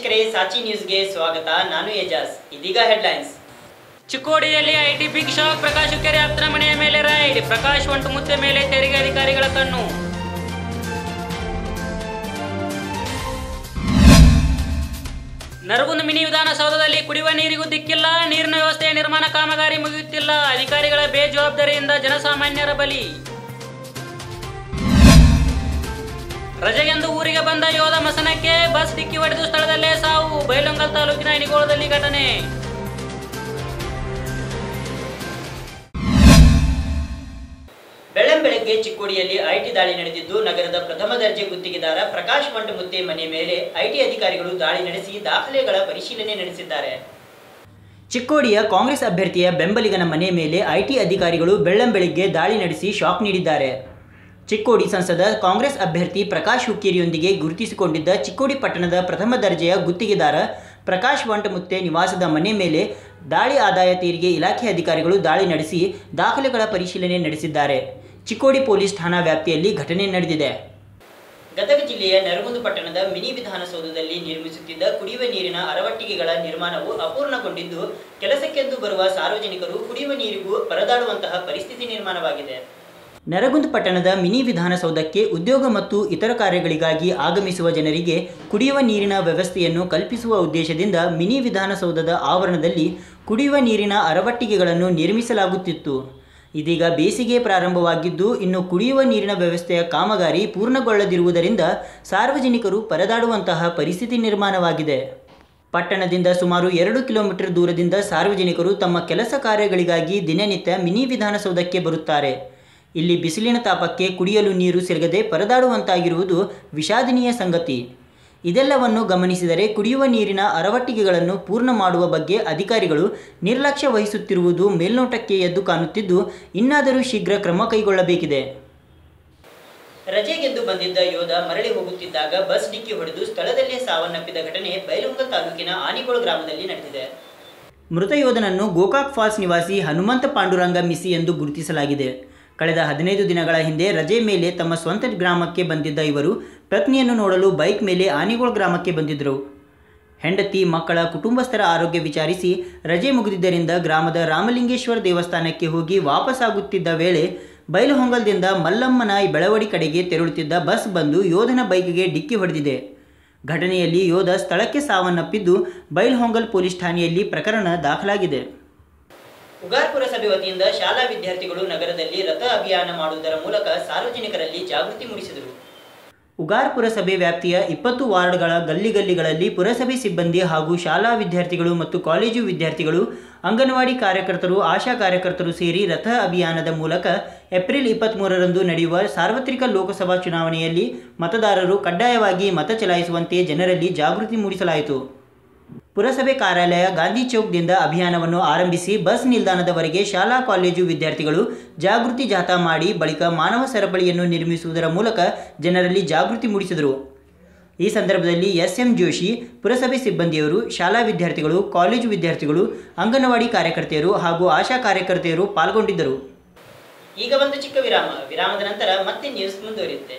ವೀಕ್ಷಕರೇ ಸಾಚಿ ನ್ಯೂಸ್ಗೆ ಸ್ವಾಗತ ನಾನು ಎಜಾಸ್ ಇದೀಗ ಹೆಡ್ಲೈನ್ಸ್ ಚಿಕ್ಕೋಡಿಯಲ್ಲಿ IT big shock Prakash Hukkeri ಆಪ್ತರ ಮನೆಯ ಮೇಲೆ ರೈಡ್ ಪ್ರಕಾಶ್ ಒಂಟುಮುತ್ತೆ ಮೇಲೆ ತೆರಿಗೆ ಅಧಿಕಾರಿಗಳ ಕಣ್ಣು ನರಗುಂದ ಮಿನಿ ವಿಧಾನಸೌಧದಲ್ಲಿ ಕುಡಿಯುವ ನೀರಿಗೂ ದಿಕ್ಕಿಲ್ಲ ನೀರಿನ ವ್ಯವಸ್ಥೆಯ ನಿರ್ಮಾಣ ಕಾಮಗಾರಿ ಮುಗಿಯುತ್ತಿಲ್ಲ ಅಧಿಕಾರಿಗಳ ಬೇಜವಾಬ್ದಾರಿಯಿಂದ ಜನಸಾಮಾನ್ಯರ ಬಲಿ ರಜೆಗೆಂದು ಊರಿಗೆ ಬಂದ ಯೋಧ ಮಸನಕ್ಕೆ ಬಸ್ ಡಿಕ್ಕಿ ಹೊಡೆದು ಸ್ಥಳದಲ್ಲೇ ಸಾವು ಬೈಲೊಂಗಲ್ ತಾಲೂಕಿನ ಇನಿಗೋಳದಲ್ಲಿ ಘಟನೆ ಬೆಳ್ಳಂಬೆಳಗ್ಗೆ ಚಿಕ್ಕೋಡಿಯಲ್ಲಿ ಐಟಿ ದಾಳಿ ನಡೆದಿದ್ದು ನಗರದ ಪ್ರಥಮ ದರ್ಜೆ ಗುತ್ತಿಗೆದಾರ ಪ್ರಕಾಶ್ ಮಂಟಮುತ್ತೆ ಮನೆ ಮೇಲೆ ಐಟಿ ಅಧಿಕಾರಿಗಳು ದಾಳಿ ನಡೆಸಿ ದಾಖಲೆಗಳ ಪರಿಶೀಲನೆ ನಡೆಸಿದ್ದಾರೆ ಚಿಕ್ಕೋಡಿಯ ಕಾಂಗ್ರೆಸ್ ಅಭ್ಯರ್ಥಿಯ ಬೆಂಬಲಿಗನ ಮನೆ ಮೇಲೆ ಐಟಿ ಅಧಿಕಾರಿಗಳು ಬೆಳ್ಳಂಬೆಳಗ್ಗೆ ದಾಳಿ ನಡೆಸಿ ಶಾಕ್ ನೀಡಿದ್ದಾರೆ ಚಿಕ್ಕೋಡಿ ಸಂಸದ ಕಾಂಗ್ರೆಸ್ ಅಭ್ಯರ್ಥಿ ಪ್ರಕಾಶ್ ಹುಕ್ಕೇರಿಯೊಂದಿಗೆ ಗುರುತಿಸಿಕೊಂಡಿದ್ದ ಚಿಕ್ಕೋಡಿ ಪಟ್ಟಣದ ಪ್ರಥಮ ದರ್ಜೆಯ ಗುತ್ತಿಗೆದಾರ ಪ್ರಕಾಶ್ ವಂಟಮುತ್ತೆ ನಿವಾಸದ ಮನೆ ಮೇಲೆ ದಾಳಿ ಆದಾಯ ತೆರಿಗೆ ಇಲಾಖೆ ಅಧಿಕಾರಿಗಳು ದಾಳಿ ನಡೆಸಿ ದಾಖಲೆಗಳ ಪರಿಶೀಲನೆ ನಡೆಸಿದ್ದಾರೆ ಚಿಕ್ಕೋಡಿ ಪೊಲೀಸ್ ಠಾಣಾ ವ್ಯಾಪ್ತಿಯಲ್ಲಿ ಘಟನೆ ನಡೆದಿದೆ ಗದಗ ಜಿಲ್ಲೆಯ ನರಗುಂದ ಪಟ್ಟಣದ ಮಿನಿ ವಿಧಾನಸೌಧದಲ್ಲಿ ನಿರ್ಮಿಸುತ್ತಿದ್ದ ಕುಡಿಯುವ ನೀರಿನ ಅರವಟ್ಟಿಗೆಗಳ ನಿರ್ಮಾಣವು ಅಪೂರ್ಣಗೊಂಡಿದ್ದು ಕೆಲಸಕ್ಕೆಂದು ಬರುವ ಸಾರ್ವಜನಿಕರು ಕುಡಿಯುವ ನೀರಿಗೂ ಪರದಾಡುವಂತಹ ಪರಿಸ್ಥಿತಿ ನಿರ್ಮಾಣವಾಗಿದೆ ನರಗುಂದ ಪಟ್ಟಣದ ಮಿನಿ ವಿಧಾನಸೌಧಕ್ಕೆ ಉದ್ಯೋಗ ಮತ್ತು ಇತರ ಕಾರ್ಯಗಳಿಗಾಗಿ ಆಗಮಿಸುವ ಜನರಿಗೆ ಕುಡಿಯುವ ನೀರಿನ ವ್ಯವಸ್ಥೆಯನ್ನು ಕಲ್ಪಿಸುವ ಉದ್ದೇಶದಿಂದ ಮಿನಿ ವಿಧಾನಸೌಧದ ಆವರಣದಲ್ಲಿ ಕುಡಿಯುವ ನೀರಿನ ಅರವಟ್ಟಿಗೆಗಳನ್ನು ನಿರ್ಮಿಸಲಾಗುತ್ತಿತ್ತು ಇದೀಗ ಬೇಸಿಗೆ ಪ್ರಾರಂಭವಾಗಿದ್ದು ಇನ್ನು ಕುಡಿಯುವ ನೀರಿನ ವ್ಯವಸ್ಥೆಯ ಕಾಮಗಾರಿ ಪೂರ್ಣಗೊಳ್ಳದಿರುವುದರಿಂದ ಸಾರ್ವಜನಿಕರು ಪರದಾಡುವಂತಹ ಪರಿಸ್ಥಿತಿ ನಿರ್ಮಾಣವಾಗಿದೆ ಪಟ್ಟಣದಿಂದ ಸುಮಾರು ಎರಡು ಕಿಲೋಮೀಟರ್ ದೂರದಿಂದ ಸಾರ್ವಜನಿಕರು ತಮ್ಮ ಕೆಲಸ ಕಾರ್ಯಗಳಿಗಾಗಿ ದಿನನಿತ್ಯ ಮಿನಿ ವಿಧಾನಸೌಧಕ್ಕೆ ಬರುತ್ತಾರೆ ಇಲ್ಲಿ ಬಿಸಿಲಿನ ತಾಪಕ್ಕೆ ಕುಡಿಯಲು ನೀರು ಸಿಗದೆ ಪರದಾಡುವಂತಾಗಿರುವುದು ವಿಷಾದನೀಯ ಸಂಗತಿ ಇದೆಲ್ಲವನ್ನು ಗಮನಿಸಿದರೆ ಕುಡಿಯುವ ನೀರಿನ ಅರವಟ್ಟಿಗೆಗಳನ್ನು ಪೂರ್ಣ ಮಾಡುವ ಬಗ್ಗೆ ಅಧಿಕಾರಿಗಳು ನಿರ್ಲಕ್ಷ್ಯ ವಹಿಸುತ್ತಿರುವುದು ಮೇಲ್ನೋಟಕ್ಕೆ ಎದ್ದು ಕಾಣುತ್ತಿದ್ದು ಇನ್ನಾದರೂ ಶೀಘ್ರ ಕ್ರಮ ಕೈಗೊಳ್ಳಬೇಕಿದೆ ರಜೆಗೆಂದು ಬಂದಿದ್ದ ಯೋಧ ಮರಳಿ ಹೋಗುತ್ತಿದ್ದಾಗ ಬಸ್ ಡಿಕ್ಕಿ ಹೊಡೆದು ಸ್ಥಳದಲ್ಲೇ ಸಾವನ್ನಪ್ಪಿದ ಘಟನೆ ಬೈಲುಂಗ ತಾಲೂಕಿನ ಆನಿಗೋಳು ಗ್ರಾಮದಲ್ಲಿ ನಡೆದಿದೆ ಮೃತ ಯೋಧನನ್ನು ಗೋಕಾಕ್ ಫಾಲ್ಸ್ ನಿವಾಸಿ ಹನುಮಂತ ಪಾಂಡುರಂಗ ಮಿಸಿ ಎಂದು ಗುರುತಿಸಲಾಗಿದೆ ಕಳೆದ ಹದಿನೈದು ದಿನಗಳ ಹಿಂದೆ ರಜೆ ಮೇಲೆ ತಮ್ಮ ಸ್ವಂತ ಗ್ರಾಮಕ್ಕೆ ಬಂದಿದ್ದ ಇವರು ಪತ್ನಿಯನ್ನು ನೋಡಲು ಬೈಕ್ ಮೇಲೆ ಆನಿಗೋಳ ಗ್ರಾಮಕ್ಕೆ ಬಂದಿದ್ದರು ಹೆಂಡತಿ ಮಕ್ಕಳ ಕುಟುಂಬಸ್ಥರ ಆರೋಗ್ಯ ವಿಚಾರಿಸಿ ರಜೆ ಮುಗಿದಿದ್ದರಿಂದ ಗ್ರಾಮದ ರಾಮಲಿಂಗೇಶ್ವರ ದೇವಸ್ಥಾನಕ್ಕೆ ಹೋಗಿ ವಾಪಸ್ಸಾಗುತ್ತಿದ್ದ ವೇಳೆ ಬೈಲುಹೊಂಗಲದಿಂದ ಮಲ್ಲಮ್ಮನ ಬೆಳವಡಿ ಕಡೆಗೆ ತೆರಳುತ್ತಿದ್ದ ಬಸ್ ಬಂದು ಯೋಧನ ಬೈಕ್ಗೆ ಡಿಕ್ಕಿ ಹೊಡೆದಿದೆ ಘಟನೆಯಲ್ಲಿ ಯೋಧ ಸ್ಥಳಕ್ಕೆ ಸಾವನ್ನಪ್ಪಿದ್ದು ಬೈಲ್ಹೊಂಗಲ್ ಪೊಲೀಸ್ ಠಾಣೆಯಲ್ಲಿ ಪ್ರಕರಣ ದಾಖಲಾಗಿದೆ ಉಗಾರ್ ಪುರಸಭೆ ವತಿಯಿಂದ ಶಾಲಾ ವಿದ್ಯಾರ್ಥಿಗಳು ನಗರದಲ್ಲಿ ರಥ ಅಭಿಯಾನ ಮಾಡುವುದರ ಮೂಲಕ ಸಾರ್ವಜನಿಕರಲ್ಲಿ ಜಾಗೃತಿ ಮೂಡಿಸಿದರು ಉಗಾರ್ ಪುರಸಭೆ ವ್ಯಾಪ್ತಿಯ ಇಪ್ಪತ್ತು ವಾರ್ಡ್ಗಳ ಗಲ್ಲಿ ಗಲ್ಲಿಗಳಲ್ಲಿ ಪುರಸಭೆ ಸಿಬ್ಬಂದಿ ಹಾಗೂ ಶಾಲಾ ವಿದ್ಯಾರ್ಥಿಗಳು ಮತ್ತು ಕಾಲೇಜು ವಿದ್ಯಾರ್ಥಿಗಳು ಅಂಗನವಾಡಿ ಕಾರ್ಯಕರ್ತರು ಆಶಾ ಕಾರ್ಯಕರ್ತರು ಸೇರಿ ರಥ ಅಭಿಯಾನದ ಮೂಲಕ ಏಪ್ರಿಲ್ ಇಪ್ಪತ್ತ್ಮೂರರಂದು ನಡೆಯುವ ಸಾರ್ವತ್ರಿಕ ಲೋಕಸಭಾ ಚುನಾವಣೆಯಲ್ಲಿ ಮತದಾರರು ಕಡ್ಡಾಯವಾಗಿ ಮತ ಚಲಾಯಿಸುವಂತೆ ಜನರಲ್ಲಿ ಜಾಗೃತಿ ಮೂಡಿಸಲಾಯಿತು ಪುರಸಭೆ ಕಾರ್ಯಾಲಯ ಗಾಂಧಿ ಚೌಕ್ದಿಂದ ಅಭಿಯಾನವನ್ನು ಆರಂಭಿಸಿ ಬಸ್ ನಿಲ್ದಾಣದವರೆಗೆ ಶಾಲಾ ಕಾಲೇಜು ವಿದ್ಯಾರ್ಥಿಗಳು ಜಾಗೃತಿ ಜಾಥಾ ಮಾಡಿ ಬಳಿಕ ಮಾನವ ಸರಪಳಿಯನ್ನು ನಿರ್ಮಿಸುವುದರ ಮೂಲಕ ಜನರಲ್ಲಿ ಜಾಗೃತಿ ಮೂಡಿಸಿದರು ಈ ಸಂದರ್ಭದಲ್ಲಿ ಎಸ್ ಎಂ ಜೋಶಿ ಪುರಸಭೆ ಸಿಬ್ಬಂದಿಯವರು ಶಾಲಾ ವಿದ್ಯಾರ್ಥಿಗಳು ಕಾಲೇಜು ವಿದ್ಯಾರ್ಥಿಗಳು ಅಂಗನವಾಡಿ ಕಾರ್ಯಕರ್ತೆಯರು ಹಾಗೂ ಆಶಾ ಕಾರ್ಯಕರ್ತೆಯರು ಪಾಲ್ಗೊಂಡಿದ್ದರು ಈಗ ಒಂದು ಚಿಕ್ಕ ವಿರಾಮ ವಿರಾಮದ ನಂತರ ಮತ್ತೆ ನ್ಯೂಸ್ ಮುಂದುವರಿಯುತ್ತೆ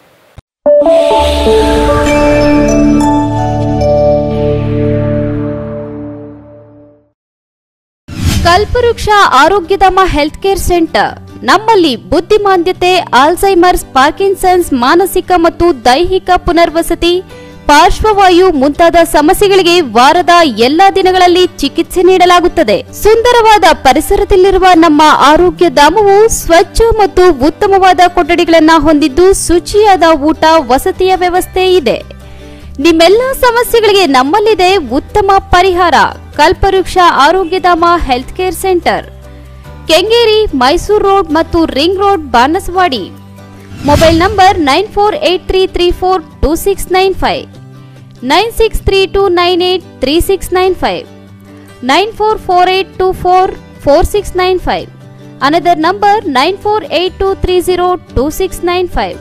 ಕಲ್ಪವೃಕ್ಷ ಆರೋಗ್ಯಧಾಮ ಹೆಲ್ತ್ ಕೇರ್ ಸೆಂಟರ್ ನಮ್ಮಲ್ಲಿ ಬುದ್ಧಿಮಾಂದ್ಯತೆ ಆಲ್ಝೈಮರ್ಸ್ ಪಾರ್ಕಿನ್ಸನ್ಸ್ ಮಾನಸಿಕ ಮತ್ತು ದೈಹಿಕ ಪುನರ್ವಸತಿ ಪಾರ್ಶ್ವವಾಯು ಮುಂತಾದ ಸಮಸ್ಯೆಗಳಿಗೆ ವಾರದ ಎಲ್ಲಾ ದಿನಗಳಲ್ಲಿ ಚಿಕಿತ್ಸೆ ನೀಡಲಾಗುತ್ತದೆ ಸುಂದರವಾದ ಪರಿಸರದಲ್ಲಿರುವ ನಮ್ಮ ಆರೋಗ್ಯ ಧಾಮವು ಸ್ವಚ್ಛ ಮತ್ತು ಉತ್ತಮವಾದ ಕೊಠಡಿಗಳನ್ನು ಹೊಂದಿದ್ದು ಶುಚಿಯಾದ ಊಟ ವಸತಿಯ ವ್ಯವಸ್ಥೆ ಇದೆ ನಿಮ್ಮೆಲ್ಲ ಸಮಸ್ಯೆಗಳಿಗೆ ನಮ್ಮಲ್ಲಿದೆ ಉತ್ತಮ ಪರಿಹಾರ Kalpavriksha Arogyadhama health care centre Kengeri Mysuru road ಮತ್ತು ring road Banasawadi mobile number nine four eight three three four two six nine five nine six three two nine eight three six nine five nine four four eight two four four six nine five another number nine four eight two three zero two six nine five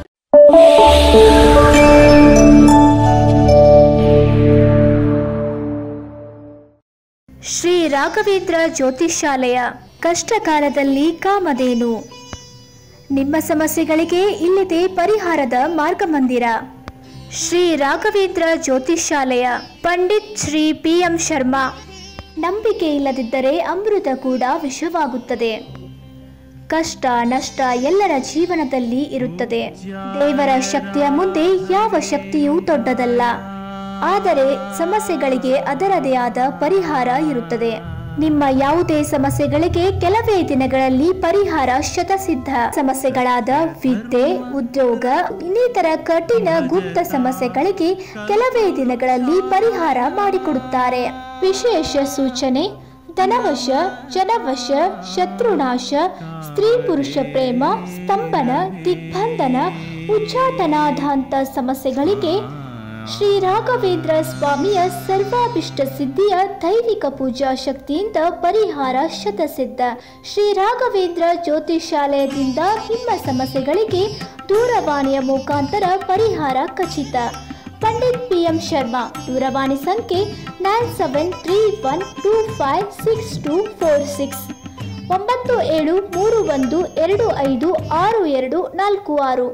Shri Raghavendra Jyotishyalaya ಕಷ್ಟಕಾಲದಲ್ಲಿ ಕಾಮಧೇನು ನಿಮ್ಮ ಸಮಸ್ಯೆಗಳಿಗೆ ಇಲ್ಲಿದೆ ಪರಿಹಾರದ ಮಾರ್ಗಮಂದಿರ Shri Raghavendra ಜ್ಯೋತಿಷಾಲಯ Pandit Shri P M Sharma ನಂಬಿಕೆ ಇಲ್ಲದಿದ್ದರೆ ಅಮೃತ ಕೂಡ ವಿಷವಾಗುತ್ತದೆ ಕಷ್ಟ ನಷ್ಟ ಎಲ್ಲರ ಜೀವನದಲ್ಲಿ ಇರುತ್ತದೆ ದೇವರ ಶಕ್ತಿಯ ಮುಂದೆ ಯಾವ ಶಕ್ತಿಯೂ ದೊಡ್ಡದಲ್ಲ ಆದರೆ ಸಮಸ್ಯೆಗಳಿಗೆ ಅದರದೇ ಆದ ಪರಿಹಾರ ಇರುತ್ತದೆ ನಿಮ್ಮ ಯಾವುದೇ ಸಮಸ್ಯೆಗಳಿಗೆ ಕೆಲವೇ ದಿನಗಳಲ್ಲಿ ಪರಿಹಾರ ಶತಸಿದ್ಧ ಸಮಸ್ಯೆಗಳಾದ ವಿದ್ಯೆ ಉದ್ಯೋಗ ಇನ್ನಿತರ ಕಠಿಣ ಗುಪ್ತ ಸಮಸ್ಯೆಗಳಿಗೆ ಕೆಲವೇ ದಿನಗಳಲ್ಲಿ ಪರಿಹಾರ ಮಾಡಿಕೊಡುತ್ತಾರೆ ವಿಶೇಷ ಸೂಚನೆ ಧನವಶ ಜನವಶ ಶತ್ರುನಾಶ ಸ್ತ್ರೀ ಪುರುಷ ಪ್ರೇಮ ಸ್ತಂಭನ ದಿಗ್ಬಂಧನ ಉಚ್ಚಾಟನಾಧಾಂತ ಸಮಸ್ಯೆಗಳಿಗೆ ಶ್ರೀ ರಾಘವೇಂದ್ರ ಸ್ವಾಮಿಯ ಸರ್ವಾಭಿಷ್ಟ ಸಿದ್ಧಿಯ ದೈವಿಕ ಪೂಜಾ ಶಕ್ತಿಯಿಂದ ಪರಿಹಾರ ಶತಸಿದ್ಧ ಶ್ರೀ ರಾಘವೇಂದ್ರ ಜ್ಯೋತಿಷಾಲಯದಿಂದ ನಿಮ್ಮ ಸಮಸ್ಯೆಗಳಿಗೆ ದೂರವಾಣಿಯ ಮುಖಾಂತರ ಪರಿಹಾರ ಖಚಿತ ಪಂಡಿತ್ ಪಿ ಎಂ ಶರ್ಮಾ ದೂರವಾಣಿ ಸಂಖ್ಯೆ nine seven three one two five six two four six ಒಂಬತ್ತು ಏಳು ಮೂರು ಒಂದು ಎರಡು ಐದು ಆರು ಎರಡು ನಾಲ್ಕು ಆರು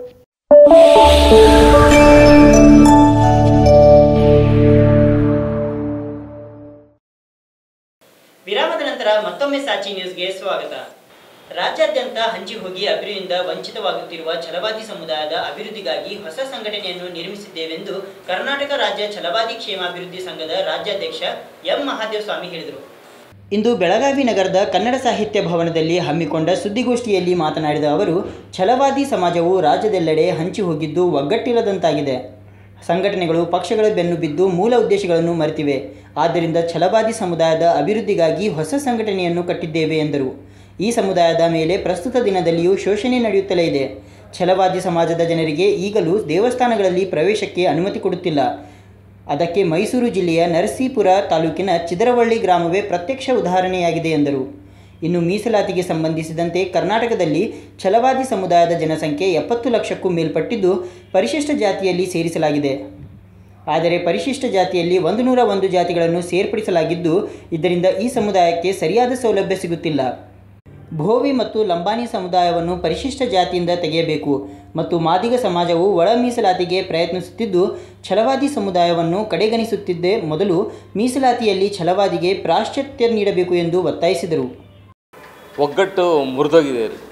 ವಿರಾಮದ ನಂತರ ಮತ್ತೊಮ್ಮೆ ಸಾಚಿ ನ್ಯೂಸ್ಗೆ ಸ್ವಾಗತ ರಾಜ್ಯಾದ್ಯಂತ ಹಂಚಿ ಹೋಗಿ ಅಭಿವೃದ್ಧಿಯಿಂದ ವಂಚಿತವಾಗುತ್ತಿರುವ ಛಲವಾದಿ ಸಮುದಾಯದ ಅಭಿವೃದ್ಧಿಗಾಗಿ ಹೊಸ ಸಂಘಟನೆಯನ್ನು ನಿರ್ಮಿಸಿದ್ದೇವೆಂದು ಕರ್ನಾಟಕ ರಾಜ್ಯ ಛಲವಾದಿ ಕ್ಷೇಮಾಭಿವೃದ್ಧಿ ಸಂಘದ ರಾಜ್ಯಾಧ್ಯಕ್ಷ ಎಂ ಮಹಾದೇವ ಸ್ವಾಮಿ ಹೇಳಿದರು ಇಂದು ಬೆಳಗಾವಿ ನಗರದ ಕನ್ನಡ ಸಾಹಿತ್ಯ ಭವನದಲ್ಲಿ ಹಮ್ಮಿಕೊಂಡ ಸುದ್ದಿಗೋಷ್ಠಿಯಲ್ಲಿ ಮಾತನಾಡಿದ ಅವರು ಛಲವಾದಿ ಸಮಾಜವು ರಾಜ್ಯದೆಲ್ಲೆಡೆ ಹಂಚಿ ಹೋಗಿದ್ದು ಒಗ್ಗಟ್ಟಿಲ್ಲದಂತಾಗಿದೆ ಸಂಘಟನೆಗಳು ಪಕ್ಷಗಳ ಬೆನ್ನು ಬಿದ್ದು ಮೂಲ ಉದ್ದೇಶಗಳನ್ನು ಮರೆತಿವೆ ಆದ್ದರಿಂದ ಛಲವಾದಿ ಸಮುದಾಯದ ಅಭಿವೃದ್ಧಿಗಾಗಿ ಹೊಸ ಸಂಘಟನೆಯನ್ನು ಕಟ್ಟಿದ್ದೇವೆ ಎಂದರು ಈ ಸಮುದಾಯದ ಮೇಲೆ ಪ್ರಸ್ತುತ ದಿನದಲ್ಲಿಯೂ ಶೋಷಣೆ ನಡೆಯುತ್ತಲೇ ಇದೆ ಛಲವಾದಿ ಸಮಾಜದ ಜನರಿಗೆ ಈಗಲೂ ದೇವಸ್ಥಾನಗಳಲ್ಲಿ ಪ್ರವೇಶಕ್ಕೆ ಅನುಮತಿ ಕೊಡುತ್ತಿಲ್ಲ ಅದಕ್ಕೆ ಮೈಸೂರು ಜಿಲ್ಲೆಯ ನರಸೀಪುರ ತಾಲೂಕಿನ ಚಿದರವಳ್ಳಿ ಗ್ರಾಮವೇ ಪ್ರತ್ಯಕ್ಷ ಉದಾಹರಣೆಯಾಗಿದೆ ಎಂದರು ಇನ್ನು ಮೀಸಲಾತಿಗೆ ಸಂಬಂಧಿಸಿದಂತೆ ಕರ್ನಾಟಕದಲ್ಲಿ ಛಲವಾದಿ ಸಮುದಾಯದ ಜನಸಂಖ್ಯೆ ಎಪ್ಪತ್ತು ಲಕ್ಷಕ್ಕೂ ಮೇಲ್ಪಟ್ಟಿದ್ದು ಪರಿಶಿಷ್ಟ ಜಾತಿಯಲ್ಲಿ ಸೇರಿಸಲಾಗಿದೆ ಆದರೆ ಪರಿಶಿಷ್ಟ ಜಾತಿಯಲ್ಲಿ ಒಂದು ನೂರ ಒಂದು ಜಾತಿಗಳನ್ನು ಸೇರ್ಪಡಿಸಲಾಗಿದ್ದು ಇದರಿಂದ ಈ ಸಮುದಾಯಕ್ಕೆ ಸರಿಯಾದ ಸೌಲಭ್ಯ ಸಿಗುತ್ತಿಲ್ಲ ಭೋವಿ ಮತ್ತು ಲಂಬಾಣಿ ಸಮುದಾಯವನ್ನು ಪರಿಶಿಷ್ಟ ಜಾತಿಯಿಂದ ತೆಗೆಯಬೇಕು ಮತ್ತು ಮಾದಿಗ ಸಮಾಜವು ಒಳ ಮೀಸಲಾತಿಗೆ ಪ್ರಯತ್ನಿಸುತ್ತಿದ್ದು ಛಲವಾದಿ ಸಮುದಾಯವನ್ನು ಕಡೆಗಣಿಸುತ್ತಿದ್ದೇ ಮೊದಲು ಮೀಸಲಾತಿಯಲ್ಲಿ ಛಲವಾದಿಗೆ ಪ್ರಾಶ್ಚಾತ್ಯ ನೀಡಬೇಕು ಎಂದು ಒತ್ತಾಯಿಸಿದರು ಒಗ್ಗಟ್ಟು ಮುರಿದೋಗಿದೆ ರೀ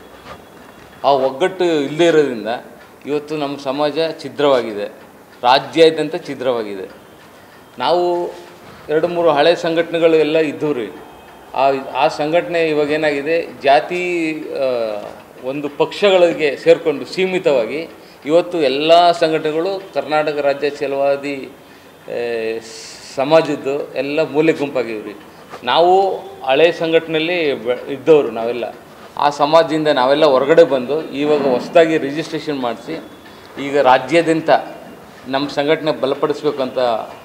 ಆ ಒಗ್ಗಟ್ಟು ಇಲ್ಲದೇ ಇರೋದ್ರಿಂದ ಇವತ್ತು ನಮ್ಮ ಸಮಾಜ ಛಿದ್ರವಾಗಿದೆ ರಾಜ್ಯಾದ್ಯಂತ ಛಿದ್ರವಾಗಿದೆ ನಾವು ಎರಡು ಮೂರು ಹಳೆ ಸಂಘಟನೆಗಳು ಎಲ್ಲ ಇದ್ದವು ರೀ ಆ ಆ ಸಂಘಟನೆ ಇವಾಗ ಏನಾಗಿದೆ ಜಾತಿ ಆ, ಒಂದು ಪಕ್ಷಗಳಿಗೆ ಸೇರಿಕೊಂಡು ಸೀಮಿತವಾಗಿ ಇವತ್ತು ಎಲ್ಲ ಸಂಘಟನೆಗಳು ಕರ್ನಾಟಕ ರಾಜ್ಯ ಛಲವಾದಿ ಆ, ಸಮಾಜದ್ದು ಎಲ್ಲ ಮೂಲೆ ಗುಂಪಾಗಿವೆ ರೀ ನಾವು ಹಳೆ ಸಂಘಟನೆಯಲ್ಲಿ ಬೆ- ಇದ್ದವರು ನಾವೆಲ್ಲ ಆ ಸಮಾಜದಿಂದ ನಾವೆಲ್ಲ ಹೊರಗಡೆ ಬಂದು ಇವಾಗ ಹೊಸದಾಗಿ ರಿಜಿಸ್ಟ್ರೇಷನ್ ಮಾಡಿಸಿ ಈಗ ರಾಜ್ಯಾದ್ಯಂತ ನಮ್ಮ ಸಂಘಟನೆ ಬಲಪಡಿಸ್ಬೇಕು ಅಂತ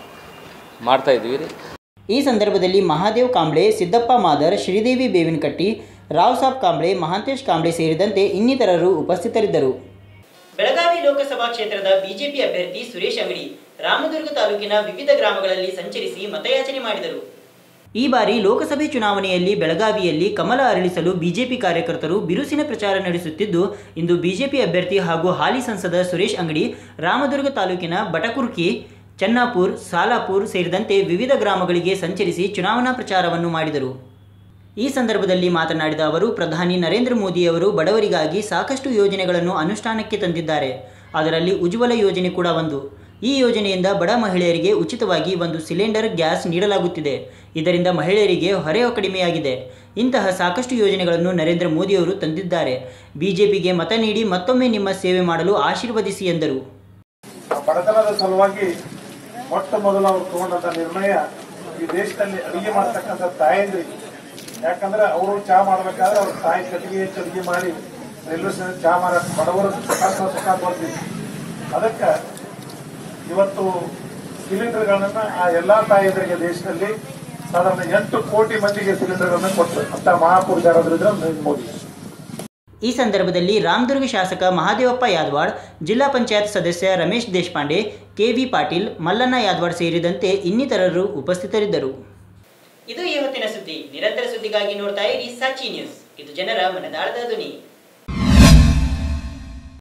ಮಾಡ್ತಾ ಇದ್ದೀವಿ ರೀ ಈ ಸಂದರ್ಭದಲ್ಲಿ ಮಹಾದೇವ್ ಕಾಂಬ್ಳೆ ಸಿದ್ದಪ್ಪ ಮಾದರ್ ಶ್ರೀದೇವಿ ಬೇವಿನಕಟ್ಟಿ ರಾವ್ ಸಾಬ್ ಕಾಂಬ್ಳೆ ಮಹಾಂತೇಶ್ ಕಾಂಬ್ಳೆ ಸೇರಿದಂತೆ ಇನ್ನಿತರರು ಉಪಸ್ಥಿತರಿದ್ದರು ಬೆಳಗಾವಿ ಲೋಕಸಭಾ ಕ್ಷೇತ್ರದ ಬಿಜೆಪಿ ಅಭ್ಯರ್ಥಿ ಸುರೇಶ್ ಅಂಗಡಿ ರಾಮದುರ್ಗ ತಾಲೂಕಿನ ವಿವಿಧ ಗ್ರಾಮಗಳಲ್ಲಿ ಸಂಚರಿಸಿ ಮತಯಾಚನೆ ಮಾಡಿದರು ಈ ಬಾರಿ ಲೋಕಸಭೆ ಚುನಾವಣೆಯಲ್ಲಿ ಬೆಳಗಾವಿಯಲ್ಲಿ ಕಮಲ ಅರಳಿಸಲು ಬಿಜೆಪಿ ಕಾರ್ಯಕರ್ತರು ಬಿರುಸಿನ ಪ್ರಚಾರ ನಡೆಸುತ್ತಿದ್ದು ಇಂದು ಬಿಜೆಪಿ ಅಭ್ಯರ್ಥಿ ಹಾಗೂ ಹಾಲಿ ಸಂಸದ ಸುರೇಶ್ ಅಂಗಡಿ ರಾಮದುರ್ಗ ತಾಲೂಕಿನ ಬಟಕುರ್ಕಿ ಚನ್ನಾಪುರ್ ಸಾಲಾಪುರ್ ಸೇರಿದಂತೆ ವಿವಿಧ ಗ್ರಾಮಗಳಿಗೆ ಸಂಚರಿಸಿ ಚುನಾವಣಾ ಪ್ರಚಾರವನ್ನು ಮಾಡಿದರು ಈ ಸಂದರ್ಭದಲ್ಲಿ ಮಾತನಾಡಿದ ಅವರು ಪ್ರಧಾನಿ ನರೇಂದ್ರ ಮೋದಿಯವರು ಬಡವರಿಗಾಗಿ ಸಾಕಷ್ಟು ಯೋಜನೆಗಳನ್ನು ಅನುಷ್ಠಾನಕ್ಕೆ ತಂದಿದ್ದಾರೆ ಅದರಲ್ಲಿ ಉಜ್ವಲ ಯೋಜನೆ ಕೂಡ ಒಂದು ಈ ಯೋಜನೆಯಿಂದ ಬಡ ಮಹಿಳೆಯರಿಗೆ ಉಚಿತವಾಗಿ ಒಂದು ಸಿಲಿಂಡರ್ ಗ್ಯಾಸ್ ನೀಡಲಾಗುತ್ತಿದೆ ಇದರಿಂದ ಮಹಿಳೆಯರಿಗೆ ಹೊರೆ ಕಡಿಮೆಯಾಗಿದೆ ಇಂತಹ ಸಾಕಷ್ಟು ಯೋಜನೆಗಳನ್ನು ನರೇಂದ್ರ ಮೋದಿಯವರು ತಂದಿದ್ದಾರೆ ಬಿಜೆಪಿಗೆ ಮತ ನೀಡಿ ಮತ್ತೊಮ್ಮೆ ನಿಮ್ಮ ಸೇವೆ ಮಾಡಲು ಆಶೀರ್ವದಿಸಿ ಎಂದರು ಆ ಬಡತನದ ಸಲುವಾಗಿ ಮೊಟ್ಟ ಮೊದಲು ಅವ್ರು ತಗೊಂಡಂತ ನಿರ್ಣಯ ಈ ದೇಶದಲ್ಲಿ ಅಡಿಗೆ ಮಾಡ್ತಕ್ಕಂಥ ತಾಯಂದ್ರಿಗೆ ಯಾಕಂದ್ರೆ ಅವರು ಚಹಾ ಮಾಡ್ಬೇಕಾದ್ರೆ ಅವ್ರ ತಾಯಿ ಕಟ್ಟಿಗೆ ಹೆಚ್ಚು ಅಡಿಗೆ ಮಾಡಿ ರೈಲ್ವೆ ಸ್ಟೇಷನ್ ಚಹಾ ಮಾರ ಬಡವರು ಸುಖ ಸುಖ ಬರ್ತಿದ್ರು ಅದಕ್ಕೆ ಇವತ್ತು ಸಿಲಿಂಡರ್ಗಳನ್ನ ಆ ಎಲ್ಲಾ ತಾಯಂದ್ರಿಗೆ ದೇಶದಲ್ಲಿ ಸಾಧಾರಣ ಎಂಟು ಕೋಟಿ ಮಂದಿಗೆ ಸಿಲಿಂಡರ್ಗಳನ್ನ ಕೊಟ್ಟರು ಅಂತ ಮಹಾಪುರುಷ ಯಾರಾದ್ರೂ ನರೇಂದ್ರ ಮೋದಿ ಈ ಸಂದರ್ಭದಲ್ಲಿ ರಾಮದುರ್ಗ ಶಾಸಕ ಮಹಾದೇವಪ್ಪ ಯಾದವಾಡ್ ಜಿಲ್ಲಾ ಪಂಚಾಯತ್ ಸದಸ್ಯ ರಮೇಶ್ ದೇಶಪಾಂಡೆ ಕೆವಿ ಪಾಟೀಲ್ ಮಲ್ಲಣ್ಣ ಯಾದವಾಡ್ ಸೇರಿದಂತೆ ಇನ್ನಿತರರು ಉಪಸ್ಥಿತರಿದ್ದರು ಇದು ಈ ಹೊತ್ತಿನ ಸುದ್ದಿ ನಿರಂತರ ಸುದ್ದಿಗಾಗಿ ನೋಡ್ತಾ ಇರಿ ಸಾಚಿ ನ್ಯೂಸ್ ಇದು ಜನರ ಮನದಾಳದ ಧ್ವನಿ